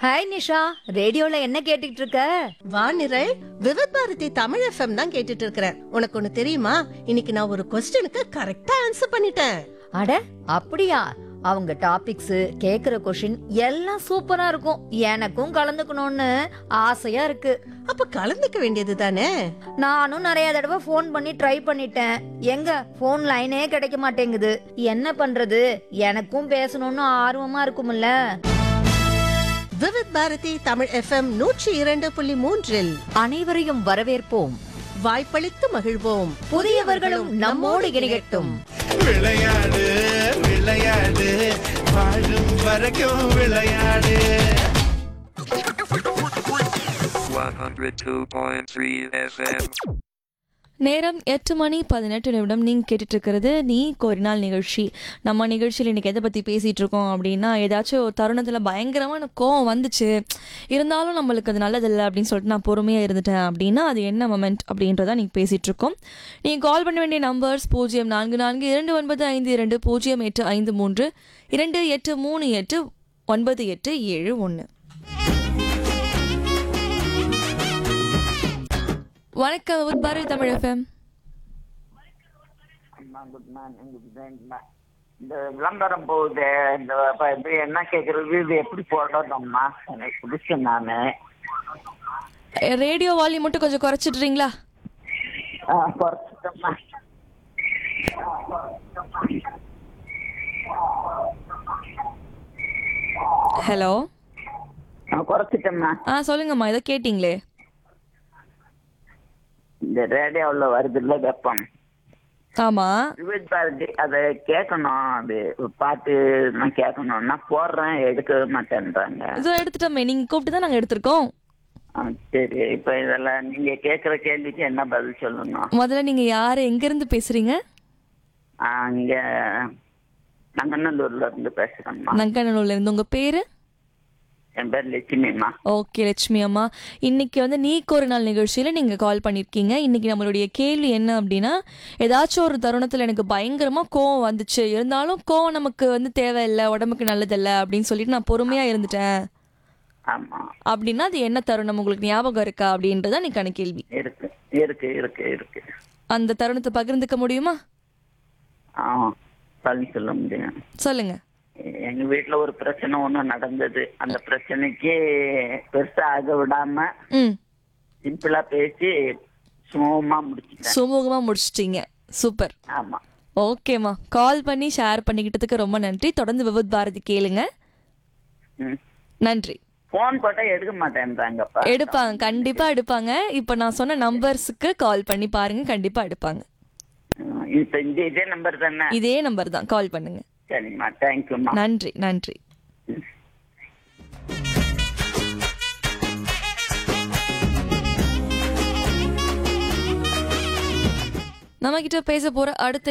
Hi Nisha ரேடியோல என்ன கேட்டுட்டு இருக்க வானிரல் விவத் பாரதி தமிழ் எஃப்எம் தான் கேட்டுட்டு இருக்கிறேன் உனக்கு ஒண்ணு தெரியுமா இன்னைக்கு நான் ஒரு கொஸ்டினுக்கு கரெக்டா ஆன்சர் பண்ணிட்டேன் அட அப்படியா அவங்க டாபிக்ஸ் கேக்குற கொஷின் எல்லாம் சூப்பரா இருக்கும் எனக்கும் கலந்துக்கணும்னு ஆசையா இருக்கு அப்ப கலந்துக்க வேண்டியது தானே நானும் நிறைய தடவை ஃபோன் பண்ணி ட்ரை பண்ணிட்டேன் எங்க ஃபோன் லைனே கிடைக்க மாட்டேங்குது என்ன பண்றது எனக்கும் பேசணும்னு ஆர்வமா இருக்கும்ல விவத் பாரதி தமிழ் எஃப்எம் நூற்றி இரண்டு புள்ளி மூன்றில் அனைவரையும் வரவேற்போம் வாய்ப்பளித்து மகிழ்வோம் புதியவர்களும் நம்மோடு இணையட்டும் விளையாடு விளையாடு வாழும் வரைக்கும் விளையாடு 102.3 FM. நேரம் எட்டு மணி பதினெட்டு நிமிடம் நீங்கள் கேட்டுட்டு இருக்கிறது நீ கோரினால் நிகழ்ச்சி நம்ம நிகழ்ச்சியில் இன்றைக்கி எதை பற்றி பேசிகிட்டு இருக்கோம் அப்படின்னா ஏதாச்சும் ஒரு தருணத்தில் பயங்கரமான கோவம் வந்துச்சு இருந்தாலும் நம்மளுக்கு அது நல்லதில்லை அப்படின்னு சொல்லிட்டு நான் பொறுமையாக இருந்துட்டேன் அப்படின்னா அது என்ன மொமெண்ட் அப்படின்றத நீங்கள் பேசிகிட்டு இருக்கோம் நீங்கள் கால் பண்ண வேண்டிய நம்பர்ஸ் பூஜ்ஜியம் நான்கு நான்கு இரண்டு ஒன்பது ஐந்து இரண்டு பூஜ்ஜியம் எட்டு ஐந்து மூன்று இரண்டு எட்டு மூணு எட்டு ஒன்பது எட்டு ஏழு ஒன்று வணக்கம் உட்பாரு தமிழ் எஃப்எம் அம்மா குட் மார்னிங் குட் மார்னிங்மா இந்த விளம்பரம் போகுது இந்த ப- இது என்ன கேட்குறது இது எப்படி போடணும்மா எனக்கு புதுசு நான் ரேடியோ வால்யூம் மட்டும் கொஞ்சம் குறைச்சிடுறீங்களா குறைச்சிட்டோம்மா ஹலோ ஆ, குறைச்சிட்டோம்மா ஆ சொல்லுங்கம்மா ஏதோ கேட்டிங்களே இந்த ரேடியோவில் வருது இல்லை வெப்பம் ஆமாம் விவித் பாரதி அதை கேட்கணும் அது பாட்டு நான் கேட்கணும்னா போடுறேன் எடுக்கவே மாட்டேன்றாங்க இதோ எடுத்துட்டோமே நீங்கள் கூப்பிட்டு தான் நாங்கள் எடுத்திருக்கோம் ஆ, சரி இப்போ இதெல்லாம் நீங்கள் கேட்குற கேள்விக்கு என்ன பதில் சொல்லணும் முதல்ல நீங்கள் யார் எங்கேருந்து பேசுகிறீங்க இங்கே நங்கநல்லூர்ல இருந்து பேசுகிறேம்மா நங்கநல்லூர்ல இருந்து உங்கள் பேர் என் பேர் லட்சுமிம்மா ஓகே லட்சுமி அம்மா இன்னைக்கு வந்து நீக்கு ஒரு நாள் நிகழ்ச்சியில் நீங்கள் கால் பண்ணியிருக்கீங்க இன்னைக்கு நம்மளுடைய கேள்வி என்ன அப்படின்னா ஏதாச்சும் ஒரு தருணத்தில் எனக்கு பயங்கரமாக கோவம் வந்துச்சு இருந்தாலும் கோவம் நமக்கு வந்து தேவையில்லை உடம்புக்கு நல்லதில்லை அப்படின்னு சொல்லிட்டு நான் பொறுமையாக இருந்துட்டேன் ஆமா அப்படின்னா அது என்ன தருணம் உங்களுக்கு ஞாபகம் இருக்கா அப்படின்றத நீக்கான கேள்வி இருக்கு இருக்கு இருக்கு இருக்கு அந்த தருணத்தை பகிர்ந்துக்க முடியுமா ஆ சொல்லி சொல்ல முடியும் சொல்லுங்க எங்க வீட்டுல ஒரு பிரச்சனை ஒண்ணு நடந்தது அந்த பிரச்சனைக்கு பெருசா ஆக விடாம ம் சிம்பிளா பேசி சுமூகமா முடிச்சிட்டேன் சுமூகமா முடிச்சிட்டீங்க சூப்பர் ஆமா ஓகேம்மா கால் பண்ணி ஷேர் பண்ணிக்கிட்டதுக்கு ரொம்ப நன்றி தொடர்ந்து விபத் பாரதி கேளுங்க ம் நன்றி போன் போட்டா எடுக்க மாட்டேன்றாங்கப்பா எடுப்பாங்க கண்டிப்பா எடுப்பாங்க இப்போ நான் சொன்ன நம்பர்ஸுக்கு கால் பண்ணி பாருங்க கண்டிப்பா எடுப்பாங்க ம், இப்ப இந்த இதே நம்பர் தானே இதே நம்பர் தான் கால் பண்ணுங்க சரிம்மா தேங்க்யூம்மா நன்றி நன்றி நம்ம கிட்ட பேச போற அடுத்த